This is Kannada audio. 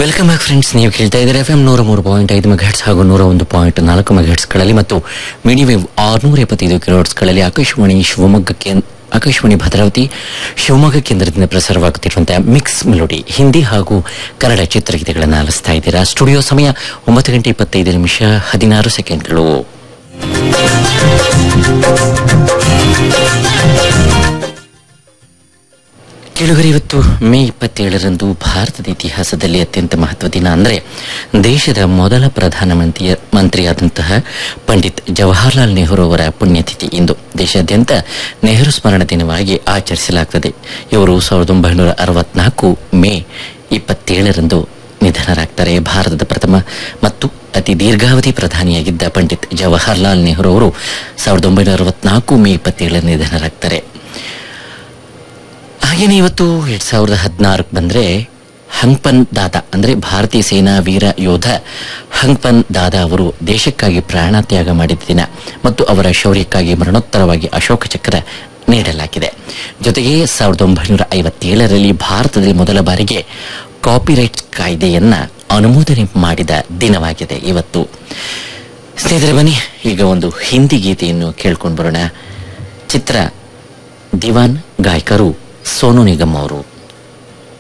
ವೆಲ್ಕಮ್ ಬ್ಯಾಕ್ ಫ್ರೆಂಡ್ಸ್ ನೀವು ಕೇಳ್ತಾ ಇದ್ದೀರಾ ಎಫ್ ಎಂ ನೂರ ಮೂರು ಪಾಯಿಂಟ್ ಐದು ಮೆಗಾಟ್ಸ್ ಹಾಗೂ ನೂರ ಒಂದು ಪಾಯಿಂಟ್ ನಾಲ್ಕು ಮೆಗಾಟ್ಸ್ಗಳಲ್ಲಿ ಮತ್ತು ಮೀಡಿಯಂ ಆರುನೂರ ಎಪ್ಪತ್ತೈದು ಕಿಲೋಟ್ಸ್ಗಳಲ್ಲಿ ಆಕಾಶವಾಣಿ ಶಿವಮೊಗ್ಗ ಕೇಂದ್ರ ಆಕಾಶವಾಣಿ ಭದ್ರಾವತಿ ಶಿವಮೊಗ್ಗ ಕೇಂದ್ರದಿಂದ ಪ್ರಸಾರವಾಗುತ್ತಿರುವಂತಹ ಮಿಕ್ಸ್ ಮೆಲೋಡಿ ಹಿಂದಿ ಹಾಗೂ ಕನ್ನಡ ಚಿತ್ರಗೀತೆಗಳನ್ನು ಆಲಿಸ್ತಾ ಇದ್ದೀರಾ ಸ್ಟುಡಿಯೋ ಸಮಯ ಒಂಬತ್ತು ಗಂಟೆ ಇಪ್ಪತ್ತೈದು ನಿಮಿಷ ಹದಿನಾರು ಸೆಕೆಂಡ್ಗಳು ಕೇಳುಗರೆ ಇವತ್ತು ಮೇ ಇಪ್ಪತ್ತೇಳರಂದು ಭಾರತದ ಇತಿಹಾಸದಲ್ಲಿ ಅತ್ಯಂತ ಮಹತ್ವ ದಿನ ಅಂದರೆ ದೇಶದ ಮೊದಲ ಪ್ರಧಾನಮಂತ್ರಿ ಮಂತ್ರಿಯಾದಂತಹ ಪಂಡಿತ್ ಜವಾಹರ್ಲಾಲ್ ನೆಹರು ಅವರ ಪುಣ್ಯತಿಥಿ ಇಂದು ದೇಶಾದ್ಯಂತ ನೆಹರು ಸ್ಮರಣ ದಿನವಾಗಿ ಆಚರಿಸಲಾಗುತ್ತದೆ ಇವರು ಸಾವಿರದ ಒಂಬೈನೂರ ಅರವತ್ನಾಲ್ಕು ಮೇ ಇಪ್ಪತ್ತೇಳರಂದು ನಿಧನರಾಗ್ತಾರೆ ಭಾರತದ ಪ್ರಥಮ ಮತ್ತು ಅತಿ ದೀರ್ಘಾವಧಿ ಪ್ರಧಾನಿಯಾಗಿದ್ದ ಪಂಡಿತ್ ಜವಾಹರ್ಲಾಲ್ ನೆಹರು ಅವರು ಸಾವಿರದ ಒಂಬೈನೂರ ಅರವತ್ನಾಲ್ಕು ಮೇ ಇಪ್ಪತ್ತೇಳರ ನಿಧನರಾಗ್ತಾರೆ ಹಾಗೇನೆ ಇವತ್ತು ಎರಡ್ ಸಾವಿರದ ಹದಿನಾರಕ್ಕೆ ಬಂದ್ರೆ ಹಂಗ್ಪನ್ ದಾದಾ ಅಂದ್ರೆ ಭಾರತೀಯ ಸೇನಾ ವೀರ ಯೋಧ ಹಂಗ್ಪನ್ ದಾದಾ ಅವರು ದೇಶಕ್ಕಾಗಿ ಪ್ರಾಣ ತ್ಯಾಗ ಮಾಡಿದ ದಿನ ಮತ್ತು ಅವರ ಶೌರ್ಯಕ್ಕಾಗಿ ಮರಣೋತ್ತರವಾಗಿ ಅಶೋಕ ಚಕ್ರ ನೀಡಲಾಗಿದೆ ಜೊತೆಗೆ ಸಾವಿರದ ಒಂಬೈನೂರ ಐವತ್ತೇಳರಲ್ಲಿ ಭಾರತದಲ್ಲಿ ಮೊದಲ ಬಾರಿಗೆ ಕಾಪಿರೈಟ್ ಕಾಯ್ದೆಯನ್ನ ಅನುಮೋದನೆ ಮಾಡಿದ ದಿನವಾಗಿದೆ ಇವತ್ತು ಸ್ನೇಹಿತರೆ ಬನ್ನಿ ಈಗ ಒಂದು ಹಿಂದಿ ಗೀತೆಯನ್ನು ಕೇಳ್ಕೊಂಡು ಬರೋಣ ಚಿತ್ರ ದಿವಾನ್ ಗಾಯಕರು ಸೋನು ನಿಗಮ್ ಅವರು